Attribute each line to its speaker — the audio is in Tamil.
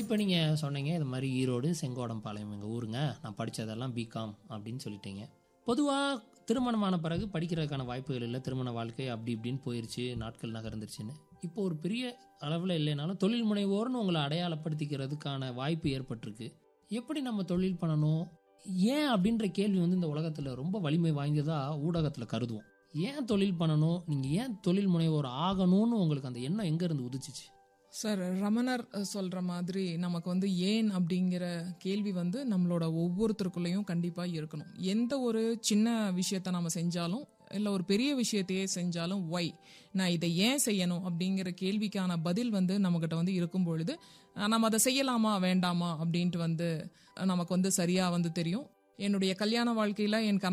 Speaker 1: இப்போ நீங்கள் சொன்னீங்க இது மாதிரி ஈரோடு செங்கோடம்பாளையம் எங்கள் ஊருங்க நான் படித்ததெல்லாம் பிகாம் அப்படின்னு சொல்லிட்டீங்க பொதுவாக திருமணமான பிறகு படிக்கிறதுக்கான வாய்ப்புகள் இல்லை திருமண வாழ்க்கை அப்படி இப்படின்னு போயிருச்சு நாட்கள் நகர்ந்துருச்சுன்னு இப்போ ஒரு பெரிய அளவில் இல்லைனாலும் தொழில் முனைவோர்னு உங்களை அடையாளப்படுத்திக்கிறதுக்கான வாய்ப்பு ஏற்பட்டிருக்கு எப்படி நம்ம தொழில் பண்ணணும் ஏன் அப்படின்ற கேள்வி வந்து இந்த உலகத்தில் ரொம்ப வலிமை வாய்ந்ததா ஊடகத்தில் கருதுவோம் ஏன் தொழில் பண்ணணும் நீங்கள் ஏன் தொழில் முனைவோர் ஆகணும்னு உங்களுக்கு அந்த எண்ணம் எங்கேருந்து உதிச்சிச்சு
Speaker 2: சார் ரமணர் சொல்ற மாதிரி நமக்கு வந்து ஏன் அப்படிங்கிற கேள்வி வந்து நம்மளோட ஒவ்வொருத்தருக்குள்ளேயும் கண்டிப்பா இருக்கணும் எந்த ஒரு சின்ன விஷயத்த நம்ம செஞ்சாலும் இல்லை ஒரு பெரிய விஷயத்தையே செஞ்சாலும் ஒய் நான் இதை ஏன் செய்யணும் அப்படிங்கிற கேள்விக்கான பதில் வந்து நம்மகிட்ட வந்து இருக்கும் பொழுது அஹ், நம்ம அதை செய்யலாமா வேண்டாமா அப்படின்ட்டு வந்து அஹ், நமக்கு வந்து சரியா வந்து தெரியும் என்னுடைய கல்யாண வாழ்க்கையில என் கணவர்